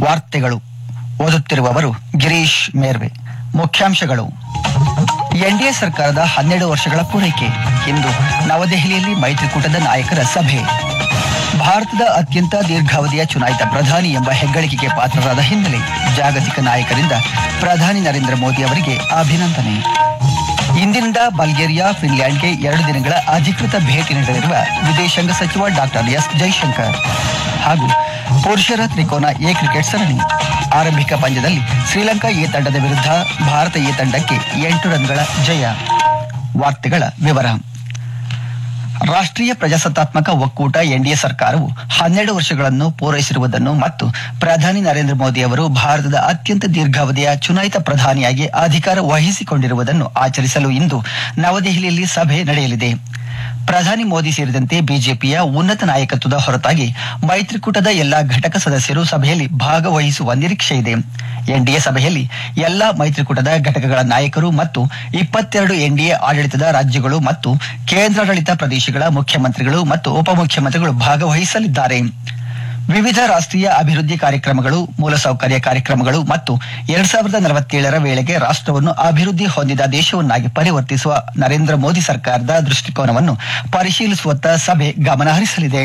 ವಾರ್ತೆಗಳು ಓದುತ್ತಿರುವವರು ಗಿರೀಶ್ ಮೇರ್ವೆ ಮುಖ್ಯಾಂಶಗಳು ಎನ್ಡಿಎ ಸರ್ಕಾರದ ಹನ್ನೆರಡು ವರ್ಷಗಳ ಪೂರೈಕೆ ಇಂದು ನವದೆಹಲಿಯಲ್ಲಿ ಮೈತ್ರಿಕೂಟದ ನಾಯಕರ ಸಭೆ ಭಾರತದ ಅತ್ಯಂತ ದೀರ್ಘಾವಧಿಯ ಚುನಾಯಿತ ಪ್ರಧಾನಿ ಎಂಬ ಹೆಗ್ಗಳಿಕೆಗೆ ಪಾತ್ರರಾದ ಹಿನ್ನೆಲೆ ಜಾಗತಿಕ ನಾಯಕರಿಂದ ಪ್ರಧಾನಿ ನರೇಂದ್ರ ಮೋದಿ ಅವರಿಗೆ ಅಭಿನಂದನೆ ಇಂದಿನಿಂದ ಬಲ್ಗೇರಿಯಾ ಫಿನ್ಲ್ಯಾಂಡ್ಗೆ ಎರಡು ದಿನಗಳ ಅಧಿಕೃತ ಭೇಟಿ ನೀಡಲಿರುವ ವಿದೇಶಾಂಗ ಸಚಿವ ಡಾಕ್ಟರ್ ಎಸ್ ಜೈಶಂಕರ್ ಹಾಗೂ ಪುರುಷರ ತ್ರಿಕೋನ ಎ ಕ್ರಿಕೆಟ್ ಸರಣಿ ಆರಂಭಿಕ ಪಂದ್ಯದಲ್ಲಿ ಶ್ರೀಲಂಕಾ ಎ ತಂಡದ ವಿರುದ್ಧ ಭಾರತ ಎ ತಂಡಕ್ಕೆ ಎಂಟು ರನ್ಗಳ ಜಯ ವಾರ್ತೆಗಳ ವಿವರ ರಾಷ್ಟ್ರೀಯ ಪ್ರಜಾಸತ್ತಾತ್ಮಕ ಒಕ್ಕೂಟ ಎನ್ಡಿಎ ಸರ್ಕಾರವು ಹನ್ನೆರಡು ವರ್ಷಗಳನ್ನು ಪೂರೈಸಿರುವುದನ್ನು ಮತ್ತು ಪ್ರಧಾನಿ ನರೇಂದ್ರ ಮೋದಿ ಅವರು ಭಾರತದ ಅತ್ಯಂತ ದೀರ್ಘಾವಧಿಯ ಚುನಾಯಿತ ಪ್ರಧಾನಿಯಾಗಿ ಅಧಿಕಾರ ವಹಿಸಿಕೊಂಡಿರುವುದನ್ನು ಆಚರಿಸಲು ಇಂದು ನವದೆಹಲಿಯಲ್ಲಿ ಸಭೆ ನಡೆಯಲಿದೆ ಪ್ರಧಾನಿ ಮೋದಿ ಸೇರಿದಂತೆ ಬಿಜೆಪಿಯ ಉನ್ನತ ನಾಯಕತ್ವದ ಹೊರತಾಗಿ ಮೈತ್ರಿಕೂಟದ ಎಲ್ಲಾ ಘಟಕ ಸದಸ್ಯರು ಸಭೆಯಲ್ಲಿ ಭಾಗವಹಿಸುವ ನಿರೀಕ್ಷೆ ಇದೆ ಎನ್ಡಿಎ ಸಭೆಯಲ್ಲಿ ಎಲ್ಲಾ ಮೈತ್ರಿಕೂಟದ ಘಟಕಗಳ ನಾಯಕರು ಮತ್ತು ಇಪ್ಪತ್ತೆರಡು ಎನ್ಡಿಎ ಆಡಳಿತದ ರಾಜ್ಯಗಳು ಮತ್ತು ಕೇಂದ್ರಾಡಳಿತ ಪ್ರದೇಶಗಳ ಮುಖ್ಯಮಂತ್ರಿಗಳು ಮತ್ತು ಉಪಮುಖ್ಯಮಂತ್ರಿಗಳು ಭಾಗವಹಿಸಲಿದ್ದಾರೆ ವಿವಿಧ ರಾಷ್ಟ್ರೀಯ ಅಭಿವೃದ್ಧಿ ಕಾರ್ಯಕ್ರಮಗಳು ಮೂಲಸೌಕರ್ಯ ಕಾರ್ಯಕ್ರಮಗಳು ಮತ್ತು ಎರಡ್ ಸಾವಿರದ ನಲವತ್ತೇಳರ ವೇಳೆಗೆ ರಾಷ್ಟ್ರವನ್ನು ಅಭಿವೃದ್ಧಿ ಹೊಂದಿದ ದೇಶವನ್ನಾಗಿ ಪರಿವರ್ತಿಸುವ ನರೇಂದ್ರ ಮೋದಿ ಸರ್ಕಾರದ ದೃಷ್ಟಿಕೋನವನ್ನು ಪರಿಶೀಲಿಸುವತ್ತ ಸಭೆ ಗಮನ ಹರಿಸಲಿದೆ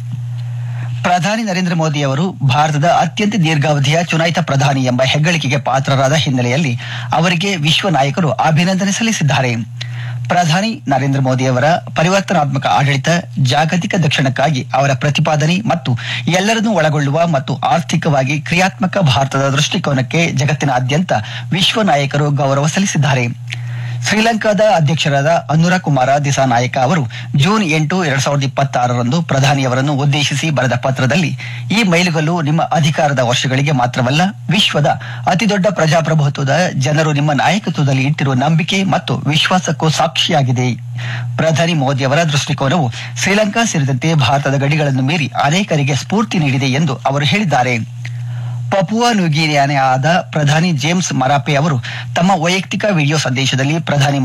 ಪ್ರಧಾನಿ ನರೇಂದ್ರ ಮೋದಿ ಅವರು ಭಾರತದ ಅತ್ಯಂತ ದೀರ್ಘಾವಧಿಯ ಚುನಾಯಿತ ಪ್ರಧಾನಿ ಎಂಬ ಹೆಗ್ಗಳಿಕೆಗೆ ಪಾತ್ರರಾದ ಹಿನ್ನೆಲೆಯಲ್ಲಿ ಅವರಿಗೆ ವಿಶ್ವ ನಾಯಕರು ಅಭಿನಂದನೆ ಸಲ್ಲಿಸಿದ್ದಾರೆ ಪ್ರಧಾನಿ ನರೇಂದ್ರ ಮೋದಿ ಅವರ ಪರಿವರ್ತನಾತ್ಮಕ ಆಡಳಿತ ಜಾಗತಿಕ ದಕ್ಷಿಣಕ್ಕಾಗಿ ಅವರ ಪ್ರತಿಪಾದನೆ ಮತ್ತು ಎಲ್ಲರನ್ನೂ ಒಳಗೊಳ್ಳುವ ಮತ್ತು ಆರ್ಥಿಕವಾಗಿ ಕ್ರಿಯಾತ್ಮಕ ಭಾರತದ ದೃಷ್ಟಿಕೋನಕ್ಕೆ ಜಗತ್ತಿನಾದ್ಯಂತ ವಿಶ್ವ ನಾಯಕರು ಗೌರವ ಸಲ್ಲಿಸಿದ್ದಾರೆ ಶ್ರೀಲಂಕಾದ ಅಧ್ಯಕ್ಷರಾದ ಅನುರ ಕುಮಾರ ದಿಸಾನಾಯಕ ಅವರು ಜೂನ್ ಎಂಟು ಎರಡ್ ಸಾವಿರದ ಇಪ್ಪತ್ತಾರರಂದು ಪ್ರಧಾನಿಯವರನ್ನು ಉದ್ದೇಶಿಸಿ ಬರೆದ ಪತ್ರದಲ್ಲಿ ಈ ಮೈಲುಗಲ್ಲು ನಿಮ್ಮ ಅಧಿಕಾರದ ವರ್ಷಗಳಿಗೆ ಮಾತ್ರವಲ್ಲ ವಿಶ್ವದ ಅತಿದೊಡ್ಡ ಪ್ರಜಾಪ್ರಭುತ್ವದ ಜನರು ನಿಮ್ಮ ನಾಯಕತ್ವದಲ್ಲಿ ಇಟ್ಟಿರುವ ನಂಬಿಕೆ ಮತ್ತು ವಿಶ್ವಾಸಕ್ಕೂ ಸಾಕ್ಷಿಯಾಗಿದೆ ಪ್ರಧಾನಿ ಮೋದಿ ಅವರ ದೃಷ್ಟಿಕೋನವು ಶ್ರೀಲಂಕಾ ಸೇರಿದಂತೆ ಭಾರತದ ಗಡಿಗಳನ್ನು ಮೀರಿ ಅನೇಕರಿಗೆ ಸ್ಫೂರ್ತಿ ನೀಡಿದೆ ಎಂದು ಅವರು ಹೇಳಿದ್ದಾರೆ ಪಪುವಾ ನ್ಯೂಗಿನಿಯಾದ ಪ್ರಧಾನಿ ಜೇಮ್ಸ್ ಮರಾಪೆ ಅವರು ತಮ್ಮ ವೈಯಕ್ತಿಕ ವಿಡಿಯೋ ಸಂದೇಶದಲ್ಲಿ ಪ್ರಧಾನಿ